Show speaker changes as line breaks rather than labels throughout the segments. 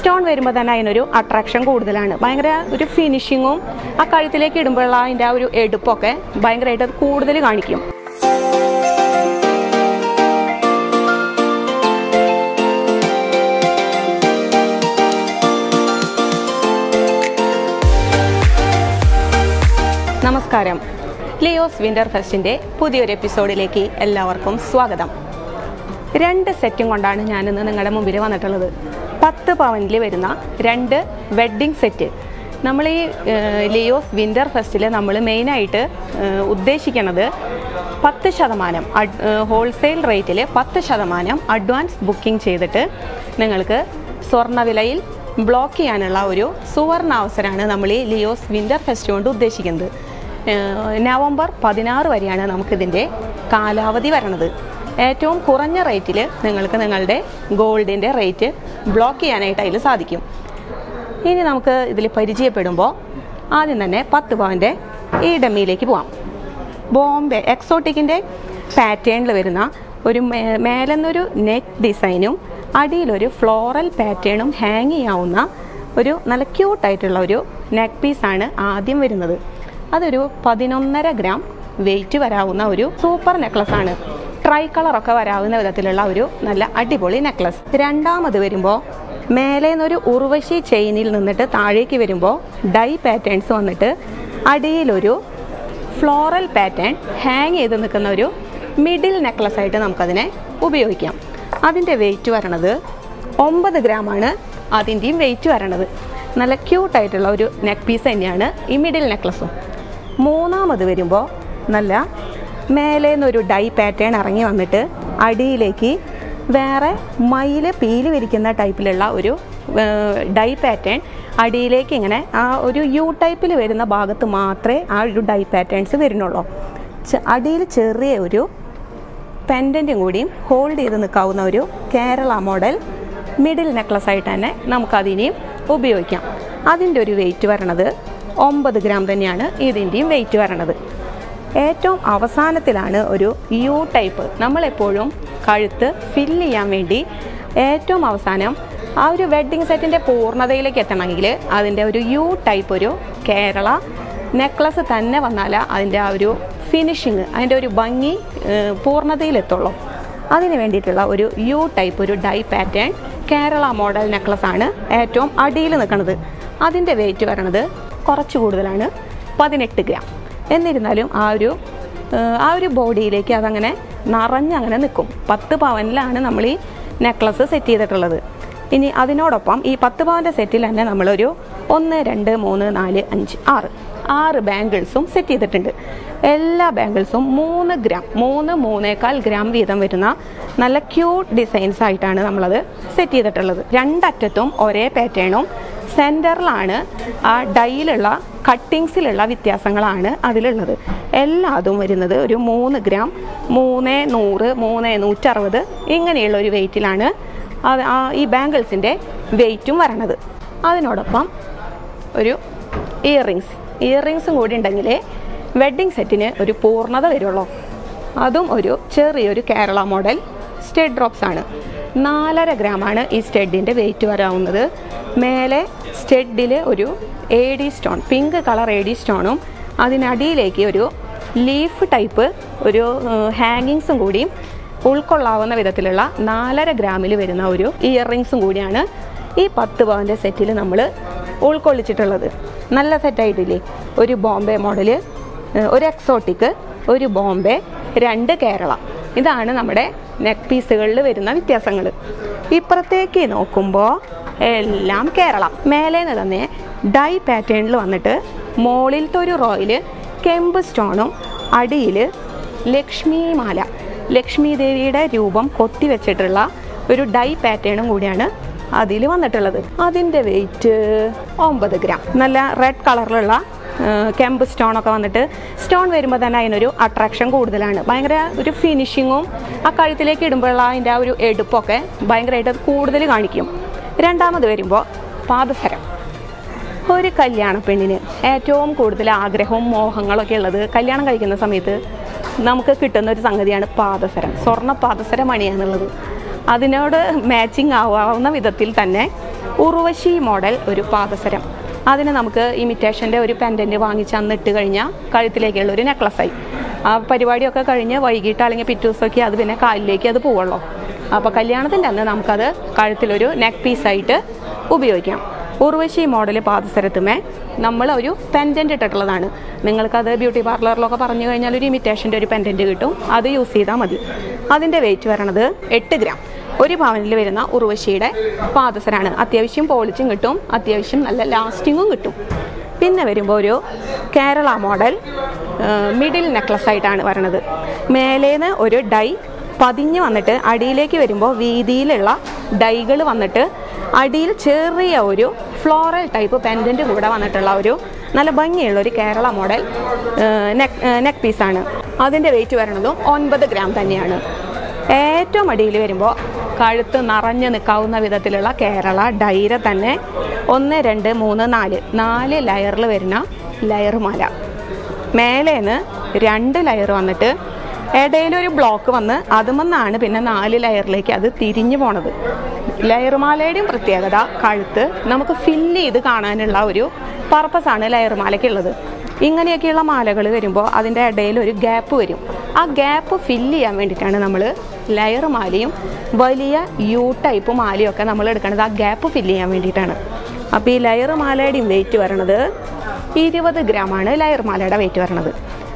stone വരുമ്പോൾ തന്നെ അതിനൊരു അട്രാക്ഷൻ കൂടുതലാണ് ഭയങ്കര ഒരു ഫിനിഷിങ്ങും ആ കഴുത്തിലേക്ക് ഇടുമ്പോഴുള്ള അതിൻ്റെ ആ ഒരു എടുപ്പൊക്കെ ഭയങ്കരമായിട്ട് അത് കൂടുതൽ കാണിക്കും നമസ്കാരം ലിയോസ് വിന്റർ ഫെസ്റ്റിൻ്റെ പുതിയൊരു എപ്പിസോഡിലേക്ക് എല്ലാവർക്കും സ്വാഗതം രണ്ട് സെറ്റും കൊണ്ടാണ് ഞാനിന്ന് നിങ്ങളുടെ മുമ്പിൽ വന്നിട്ടുള്ളത് പത്ത് പവനിൽ വരുന്ന രണ്ട് വെഡ്ഡിംഗ് സെറ്റ് നമ്മൾ ഈ ഏഹ്, ലിയോസ് വിന്റർ ഫെസ്റ്റിൽ നമ്മൾ മെയിനായിട്ട് ഏഹ്, ഉദ്ദേശിക്കുന്നത് പത്ത് ശതമാനം അഡ്- ഏഹ്, ഹോൾസെയിൽ റേറ്റിൽ പത്ത് ശതമാനം അഡ്വാൻസ് ബുക്കിംഗ് ചെയ്തിട്ട് നിങ്ങൾക്ക് സ്വർണ്ണവിലയിൽ ബ്ലോക്ക് ചെയ്യാനുള്ള ഒരു സുവർണ അവസരമാണ് നമ്മൾ ഈ ലിയോസ് വിന്റർ ഫെസ്റ്റ് കൊണ്ട് ഉദ്ദേശിക്കുന്നത് ഏഹ് നവംബർ പതിനാറ് വരെയാണ് നമുക്കിതിൻ്റെ കാലാവധി വരണത് ഏറ്റവും കുറഞ്ഞ റേറ്റിൽ നിങ്ങൾക്ക് നിങ്ങളുടെ ഗോൾഡിൻ്റെ റേറ്റ് ബ്ലോക്ക് ചെയ്യാനായിട്ട് അതിൽ സാധിക്കും ഇനി നമുക്ക് ഇതിൽ പരിചയപ്പെടുമ്പോൾ ആദ്യം തന്നെ പത്ത് പവൻ്റെ ഈ ഡമ്മിയിലേക്ക് പോവാം ബോംബെ എക്സോട്ടിക്കിൻ്റെ പാറ്റേണിൽ വരുന്ന ഒരു മേ- മേലെന്നൊരു നെറ്റ് ഡിസൈനും അടിയിലൊരു ഫ്ലോറൽ പാറ്റേണും ഹാങ് ചെയ്യാവുന്ന ഒരു നല്ല ക്യൂട്ടായിട്ടുള്ള ഒരു നെക്ക് പീസാണ് ആദ്യം വരുന്നത് അതൊരു പതിനൊന്നര ഗ്രാം വെയിറ്റ് വരാവുന്ന ഒരു സൂപ്പർ നെക്ലസ് ആണ് ട്രൈ കളറൊക്കെ വരാവുന്ന വിധത്തിലുള്ള ഒരു നല്ല അടിപൊളി നെക്ലസ് രണ്ടാമത് വരുമ്പോൾ മേലെ നിന്നൊരു ഉർവശി ചെയിനിൽ നിന്നിട്ട് താഴേക്ക് വരുമ്പോൾ ഡൈ പാറ്റേൺസ് വന്നിട്ട് അടിയിലൊരു ഫ്ലോറൽ പാറ്റേൺ ഹാങ് ചെയ്ത് നിൽക്കുന്ന ഒരു മിഡിൽ നെക്ലസ് ആയിട്ട് നമുക്കതിനെ ഉപയോഗിക്കാം അതിൻ്റെ വെയിറ്റ് വരണത് ഒമ്പത് ഗ്രാമാണ് അതിൻ്റെയും വെയിറ്റ് വരണത് നല്ല ക്യൂട്ടായിട്ടുള്ള ഒരു നെക്ക് പീസ് തന്നെയാണ് ഈ മിഡിൽ നെക്ലസും മൂന്നാമത് വരുമ്പോൾ നല്ല മേലെ നിന്നൊരു ഡൈ പാറ്റേൺ ഇറങ്ങി വന്നിട്ട് അടിയിലേക്ക് വേറെ മയില് പീല് വിരിക്കുന്ന ടൈപ്പിലുള്ള ഒരു ഡൈ പാറ്റേൺ അടിയിലേക്ക് ഇങ്ങനെ ആ ഒരു യു ടൈപ്പിൽ വരുന്ന ഭാഗത്ത് മാത്രമേ ആ ഒരു ഡൈ പാറ്റേൺസ് വരുന്നുള്ളൂ ചെ- അടിയിൽ ചെറിയ ഒരു പെൻഡൻറ്റും കൂടിയും ഹോൾഡ് ചെയ്ത് നിൽക്കാവുന്ന ഒരു കേരള മോഡൽ മിഡിൽ നെക്ലസ് ആയിട്ട് തന്നെ നമുക്കതിനെയും ഉപയോഗിക്കാം അതിൻ്റെ ഒരു വെയിറ്റ് വരണത് ഒമ്പത് ഗ്രാം തന്നെയാണ് ഇതിൻ്റെയും വെയിറ്റ് വരണത് ഏറ്റവും അവസാനത്തിലാണ് ഒരു യു ടൈപ്പ് നമ്മളെപ്പോഴും കഴുത്ത് ഫില്ല് ചെയ്യാൻ വേണ്ടി ഏറ്റവും അവസാനം ആ ഒരു വെഡ്ഡിങ് സെറ്റിൻ്റെ പൂർണ്ണതയിലേക്ക് എത്തണമെങ്കിൽ അതിൻ്റെ ഒരു യു ടൈപ്പ് ഒരു കേരള നെക്ലസ് തന്നെ വന്നാൽ അതിൻ്റെ ആ ഒരു ഫിനിഷിങ് അതിൻ്റെ ഒരു ഭംഗി ഏഹ്, പൂർണ്ണതയിലെത്തുള്ളൂ അതിന് വേണ്ടിയിട്ടുള്ള ഒരു യു ടൈപ്പ് ഒരു die pattern Kerala model necklace ആണ് ഏറ്റവും അടിയിൽ നിൽക്കുന്നത് അതിൻ്റെ വെയിറ്റ് വരണത് കുറച്ച് കൂടുതലാണ് പതിനെട്ട് ഗ്രാം എന്നിരുന്നാലും ആ ഒരു ഏഹ്, ആ ഒരു ബോഡിയിലേക്ക് അതങ്ങനെ നിറഞ്ഞങ്ങനെ നിൽക്കും പത്ത് പവനിലാണ് നമ്മൾ ഈ നെക്ലസ് സെറ്റ് ചെയ്തിട്ടുള്ളത് ഇനി അതിനോടൊപ്പം ഈ പത്ത് പവൻ്റെ സെറ്റിൽ തന്നെ നമ്മളൊരു ഒന്ന് രണ്ട് മൂന്ന് നാല് അഞ്ച് ആറ് ആറ് ബാംഗിൾസും സെറ്റ് ചെയ്തിട്ടുണ്ട് എല്ലാ ബാംഗിൾസും മൂന്ന് ഗ്രാം മൂന്ന് മൂന്നേകാൽ ഗ്രാം വീതം വരുന്ന നല്ല ക്യൂട്ട് ഡിസൈൻസ് ആയിട്ടാണ് നമ്മളത് സെറ്റ് ചെയ്തിട്ടുള്ളത് രണ്ടറ്റത്തും ഒരേ പാറ്റേണും സെൻറ്ററിലാണ് ആ ഡൈയിലുള്ള കട്ടിങ്സിലുള്ള വ്യത്യാസങ്ങളാണ് അതിലുള്ളത് എല്ലാതും വരുന്നത് ഒരു മൂന്ന് ഗ്രാം മൂന്ന് നൂറ് മൂന്ന് നൂറ്ററുപത് ഇങ്ങനെയുള്ള ഒരു വെയിറ്റിലാണ് അത് ആ ഈ ബാംഗിൾസിൻ്റെ വെയിറ്റും വരണത് അതിനോടൊപ്പം ഒരു ഇയർ റിങ്സ് ഇയർ റിങ്സും കൂടി ഉണ്ടെങ്കിലേ വെഡ്ഡിങ് സെറ്റിന് ഒരു പൂർണ്ണത വരുള്ളൂ അതും ഒരു ചെറിയൊരു കേരള മോഡൽ സ്റ്റെഡ് ഡ്രോപ്സ് ആണ് നാലര ഗ്രാമാണ് ഈ സ്റ്റെഡിൻ്റെ വെയിറ്റ് വരാവുന്നത് മേലെ സ്റ്റെഡിൽ ഒരു A D stone pink colour A D സ്റ്റോണും അതിനടിയിലേക്ക് ഒരു ലീഫ് ടൈപ്പ് ഒരു ഹാങ്ങിങ്സും കൂടിയും ഉൾക്കൊള്ളാവുന്ന വിധത്തിലുള്ള നാലര ഗ്രാമിൽ വരുന്ന ഒരു ഇയർ റിങ്സും കൂടിയാണ് ഈ പത്ത് പവൻ്റെ സെറ്റിൽ നമ്മൾ ഉൾക്കൊള്ളിച്ചിട്ടുള്ളത് നല്ല സെറ്റായിട്ടില്ലേ ഒരു ബോംബെ മോഡല് ഏഹ് ഒരു എക്സോട്ടിക് ഒരു ബോംബെ രണ്ട് കേരള ഇതാണ് നമ്മുടെ നെക്ക് പീസുകളിൽ വരുന്ന വ്യത്യാസങ്ങൾ ഇപ്പുറത്തേക്ക് നോക്കുമ്പോൾ എല്ലാം കേരള മേലെ നിന്ന് തന്നെ ഡൈ പാറ്റേണിൽ വന്നിട്ട് മുകളിലത്തെ ഒരു റോയിൽ കെമ്പ് സ്റ്റോണും അടിയിൽ ലക്ഷ്മിമാല ലക്ഷ്മി ദേവിയുടെ രൂപം കൊത്തിവെച്ചിട്ടുള്ള ഒരു ഡൈ പാറ്റേണും കൂടിയാണ് അതിൽ വന്നിട്ടുള്ളത് അതിൻ്റെ വെയിറ്റ് ഒമ്പത് ഗ്രാം നല്ല റെഡ് കളറിലുള്ള കെമ്പ് സ്റ്റോൺ ഒക്കെ വന്നിട്ട് സ്റ്റോൺ വരുമ്പോൾ തന്നെ അതിനൊരു അട്രാക്ഷൻ കൂടുതലാണ് ഭയങ്കര ഒരു ഫിനിഷിങ്ങും ആ കഴുത്തിലേക്ക് ഇടുമ്പോഴുള്ള അതിൻ്റെ ആ ഒരു എടുപ്പൊക്കെ ഭയങ്കരമായിട്ട് അത് കൂടുതൽ കാണിക്കും രണ്ടാമത് വരുമ്പോൾ പാദസരം ഒരു കല്യാണ പെണ്ണിന് ഏറ്റവും കൂടുതൽ ആഗ്രഹവും മോഹങ്ങളൊക്കെ ഉള്ളത് കല്യാണം കഴിക്കുന്ന സമയത്ത് നമുക്ക് കിട്ടുന്ന ഒരു സംഗതിയാണ് പാദസരം സ്വർണ്ണ പാദസരം അണിയുക എന്നുള്ളത് അതിനോട് മാച്ചിങ് ആവാവുന്ന വിധത്തിൽ തന്നെ ഉർവശി മോഡൽ ഒരു പാദസരം അതിന് നമുക്ക് ഇമിറ്റേഷൻ്റെ ഒരു പെൻഡൻറ്റ് വാങ്ങിച്ച് അന്ന് ഇട്ട് കഴിഞ്ഞാൽ കഴുത്തിലേക്കുള്ള ഒരു നെക്ലസായി ആ പരിപാടിയൊക്കെ കഴിഞ്ഞ് വൈകിട്ട് അല്ലെങ്കിൽ പിറ്റേ ദിവസമൊക്കെ അത് പിന്നെ കാലിലേക്ക് അത് പോവുള്ളൂ അപ്പോൾ കല്യാണത്തിൻ്റെ അന്ന് നമുക്കത് കഴുത്തിലൊരു നെക്ക് പീസായിട്ട് ഉപയോഗിക്കാം ഉർവശി മോഡൽ പാദസരത്തുമേ നമ്മൾ ഒരു പെൻഡൻറ്റ് ഇട്ടിട്ടുള്ളതാണ് നിങ്ങൾക്കത് ബ്യൂട്ടി പാർലറിലൊക്കെ പറഞ്ഞു കഴിഞ്ഞാൽ ഒരു ഇമിറ്റേഷൻ്റെ ഒരു പെൻഡൻറ്റ് കിട്ടും അത് യൂസ് ചെയ്താൽ മതി അതിൻ്റെ വെയിറ്റ് വരണത് എട്ട് ഗ്രാം ഒരു പവനിൽ വരുന്ന ഉർവശിയുടെ പാദസരാണ് അത്യാവശ്യം പോളിച്ചും കിട്ടും അത്യാവശ്യം നല്ല ലാസ്റ്റിങ്ങും കിട്ടും പിന്നെ വരുമ്പോൾ ഒരു കേരള മോഡൽ മിഡിൽ നെക്ലസ് ആയിട്ടാണ് വരണത് മേലേന്ന് ഒരു ഡൈ പതിഞ്ഞ് വന്നിട്ട് അടിയിലേക്ക് വരുമ്പോൾ വീതിയിലുള്ള ഡൈകൾ വന്നിട്ട് അടിയിൽ ചെറിയ ഒരു ഫ്ലോറൽ ടൈപ്പ് പെൻഡൻറ്റ് കൂടെ വന്നിട്ടുള്ള ഒരു നല്ല ഭംഗിയുള്ള ഒരു കേരള മോഡൽ നെക്ക് നെക്ക് പീസാണ് അതിൻ്റെ വെയിറ്റ് വരണതും ഒൻപത് ഗ്രാം തന്നെയാണ് ഏറ്റവും അടിയിൽ വരുമ്പോൾ കഴുത്ത് നിറഞ്ഞു നിൽക്കാവുന്ന വിധത്തിലുള്ള കേരള ഡൈര തന്നെ ഒന്ന് രണ്ട് മൂന്ന് നാല് നാല് ലെയറിൽ വരുന്ന ലെയർ മാല മേലേന്ന് രണ്ട് ലെയർ വന്നിട്ട് ഇടയിലൊരു ബ്ലോക്ക് വന്ന് അതുമെന്നാണ് പിന്നെ നാല് ലെയറിലേക്ക് അത് തിരിഞ്ഞു പോണത് ലെയർ മാലയുടെയും പ്രത്യേകത കഴുത്ത് നമുക്ക് ഫില്ല് ചെയ്ത് കാണാനുള്ള ഒരു പർപ്പസാണ് ലെയർ മാലയ്ക്കുള്ളത് ഇങ്ങനെയൊക്കെയുള്ള മാലകൾ വരുമ്പോൾ അതിൻ്റെ ഇടയിൽ ഒരു ഗ്യാപ്പ് വരും ആ ഗ്യാപ്പ് ഫില്ല് ചെയ്യാൻ വേണ്ടിയിട്ടാണ് നമ്മൾ ലെയർ മാലയും വലിയ യു ടൈപ്പ് മാലയും ഒക്കെ നമ്മൾ എടുക്കുന്നത് ആ ഗ്യാപ്പ് ഫില്ല് ചെയ്യാൻ വേണ്ടിയിട്ടാണ് അപ്പോൾ ഈ ലെയർ മാലയുടെയും വെയിറ്റ് വരണത് ഇരുപത് ഗ്രാമാണ് ലെയർ മാലയുടെ വെയിറ്റ് വരണത്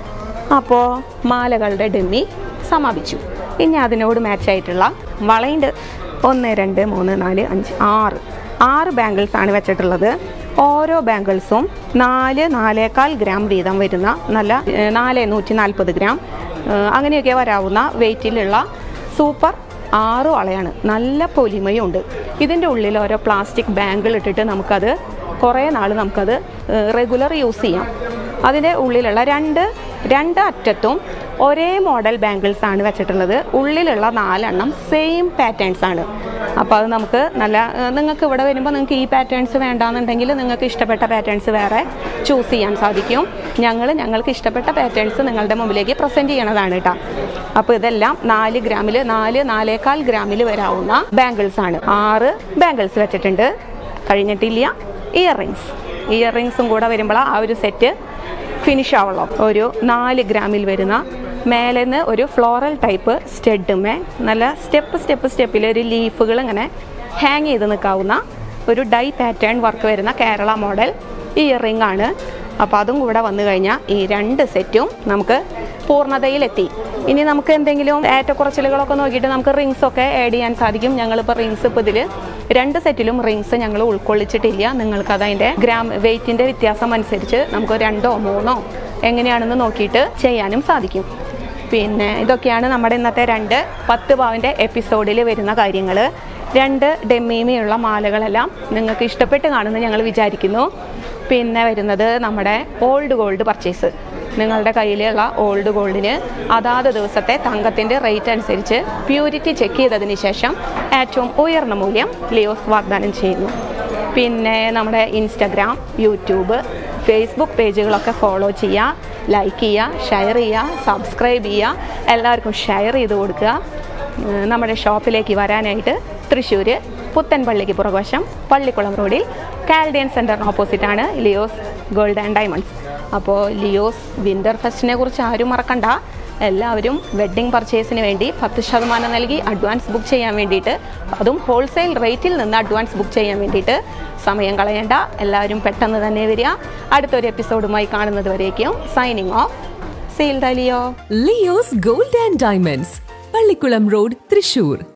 അപ്പോൾ മാലകളുടെ ഡെമ്മി സമാപിച്ചു ഇനി അതിനോട് മാച്ച് ആയിട്ടുള്ള വളയുണ്ട് ഒന്ന് രണ്ട് മൂന്ന് നാല് അഞ്ച് ആറ് ആറ് ബാംഗിൾസ് ആണ് വെച്ചിട്ടുള്ളത് ഓരോ ബാംഗിൾസും നാല് നാലേകാൽ ഗ്രാം വീതം വരുന്ന നല്ല ഏഹ്, നാല് നൂറ്റി നാൽപ്പത് ഗ്രാം ഏഹ്, അങ്ങനെയൊക്കെ വരാവുന്ന വെയിറ്റിലുള്ള സൂപ്പർ ആറ് വളയാണ് നല്ല പൊലിമയും ഉണ്ട് ഇതിൻ്റെ ഉള്ളിൽ ഓരോ പ്ലാസ്റ്റിക് ബാങ്കിൾ ഇട്ടിട്ട് നമുക്കത് കുറേ നാൾ നമുക്കത് റെഗുലർ യൂസ് ചെയ്യാം അതിൻ്റെ ഉള്ളിലുള്ള രണ്ട് രണ്ട് അറ്റത്തും ഒരേ മോഡൽ ബാംഗിൾസ് ആണ് വെച്ചിട്ടുള്ളത് ഉള്ളിലുള്ള നാലെണ്ണം സെയിം പാറ്റേൺസ് ആണ് അപ്പോൾ അത് നമുക്ക് നല്ല ഏഹ്, നിങ്ങൾക്ക് ഇവിടെ വരുമ്പോൾ നിങ്ങൾക്ക് ഈ പാറ്റേൺസ് വേണ്ടാന്നുണ്ടെങ്കിൽ നിങ്ങൾക്ക് ഇഷ്ടപ്പെട്ട പാറ്റേൺസ് വേറെ ചൂസ് ചെയ്യാൻ സാധിക്കും ഞങ്ങൾ ഞങ്ങൾക്ക് ഇഷ്ടപ്പെട്ട പാറ്റേൺസ് നിങ്ങളുടെ മുമ്പിലേക്ക് പ്രസൻറ്റ് ചെയ്യണതാണ് കേട്ടോ അപ്പോൾ ഇതെല്ലാം നാല് ഗ്രാമിൽ നാല് നാലേകാൽ ഗ്രാമിൽ വരാവുന്ന ബാംഗിൾസ് ആണ് ആറ് ബാംഗിൾസ് വെച്ചിട്ടുണ്ട് കഴിഞ്ഞിട്ടില്ല ഇയർ റിങ്സ് ഇയർ റിങ്സും കൂടെ വരുമ്പോൾ ആ ഒരു സെറ്റ് ഫിനിഷ് ആവുള്ളൂ ഒരു നാല് ഗ്രാമിൽ വരുന്ന മേലെന്ന് ഒരു ഫ്ലോറൽ ടൈപ്പ് സ്റ്റെഡുമേ നല്ല സ്റ്റെപ്പ് സ്റ്റെപ്പ് സ്റ്റെപ്പിൽ ഒരു ലീഫുകൾ ഇങ്ങനെ ഹാങ് ചെയ്ത് നിൽക്കാവുന്ന ഒരു ഡൈ പാറ്റേൺ വർക്ക് വരുന്ന കേരള മോഡൽ ഇയർ റിംഗ് ആണ് അപ്പോൾ അതും കൂടെ വന്നു കഴിഞ്ഞാൽ ഈ രണ്ട് സെറ്റും നമുക്ക് പൂർണ്ണതയിലെത്തി ഇനി നമുക്ക് എന്തെങ്കിലും ഏറ്റക്കുറച്ചിലുകളൊക്കെ നോക്കിയിട്ട് നമുക്ക് റിങ്സ് ഒക്കെ ആഡ് ചെയ്യാൻ സാധിക്കും ഞങ്ങളിപ്പോൾ റിങ്സ് ഇപ്പോൾ ഇതിൽ രണ്ട് സെറ്റിലും റിങ്സ് ഞങ്ങൾ ഉൾക്കൊള്ളിച്ചിട്ടില്ല നിങ്ങൾക്ക് അതതിൻ്റെ ഗ്രാം വെയിറ്റിൻ്റെ വ്യത്യാസം അനുസരിച്ച് നമുക്ക് രണ്ടോ മൂന്നോ എങ്ങനെയാണെന്ന് നോക്കിയിട്ട് ചെയ്യാനും സാധിക്കും പിന്നെ ഇതൊക്കെയാണ് നമ്മുടെ ഇന്നത്തെ രണ്ട് പത്ത് പാവിൻ്റെ എപ്പിസോഡിൽ വരുന്ന കാര്യങ്ങൾ രണ്ട് ഡെമ്മീമയുള്ള മാലകളെല്ലാം നിങ്ങൾക്ക് ഇഷ്ടപ്പെട്ട് കാണുമെന്ന് ഞങ്ങൾ വിചാരിക്കുന്നു പിന്നെ വരുന്നത് നമ്മുടെ ഓൾഡ് ഗോൾഡ് പർച്ചേസ് നിങ്ങളുടെ കയ്യിലുള്ള ഓൾഡ് ഗോൾഡിന് അതാത് ദിവസത്തെ തങ്കത്തിൻ്റെ റേറ്റ് അനുസരിച്ച് പ്യൂരിറ്റി ചെക്ക് ചെയ്തതിന് ശേഷം ഏറ്റവും ഉയർന്ന മൂല്യം ലിയോസ് വാഗ്ദാനം ചെയ്യുന്നു പിന്നെ നമ്മുടെ ഇൻസ്റ്റഗ്രാം യൂട്യൂബ് ഫേസ്ബുക്ക് പേജുകളൊക്കെ ഫോളോ ചെയ്യുക ലൈക്ക് ചെയ്യുക ഷെയർ ചെയ്യുക സബ്സ്ക്രൈബ് ചെയ്യുക എല്ലാവർക്കും ഷെയർ ചെയ്ത് കൊടുക്കുക ഏഹ് നമ്മുടെ ഷോപ്പിലേക്ക് വരാനായിട്ട് തൃശ്ശൂർ പുത്തൻപള്ളിക്ക് പുറകുവശം പള്ളിക്കുളം റോഡിൽ കാൽഡിയൻ സെൻറ്ററിന് ഓപ്പോസിറ്റാണ് ലിയോസ് ഗോൾഡ് ആൻഡ് ഡയമണ്ട്സ് അപ്പോൾ ലിയോസ് വിൻ്റർ ഫെസ്റ്റിനെ കുറിച്ച് ആരും മറക്കണ്ട എല്ലാവരും വെഡ്ഡിംഗ് പർച്ചേസിന് വേണ്ടി പത്ത് ശതമാനം നൽകി അഡ്വാൻസ് ബുക്ക് ചെയ്യാൻ വേണ്ടിയിട്ട് അതും ഹോൾസെയിൽ റേറ്റിൽ നിന്ന് അഡ്വാൻസ് ബുക്ക് ചെയ്യാൻ വേണ്ടിയിട്ട് സമയം കളയണ്ട എല്ലാവരും പെട്ടെന്ന് തന്നെ വരിക അടുത്തൊരു എപ്പിസോഡുമായി കാണുന്നത് വരേക്കും സൈനിങ് ഓഫ് സീൽ ദലിയോ
Leos gold and diamonds Pallikkulam road Thrissur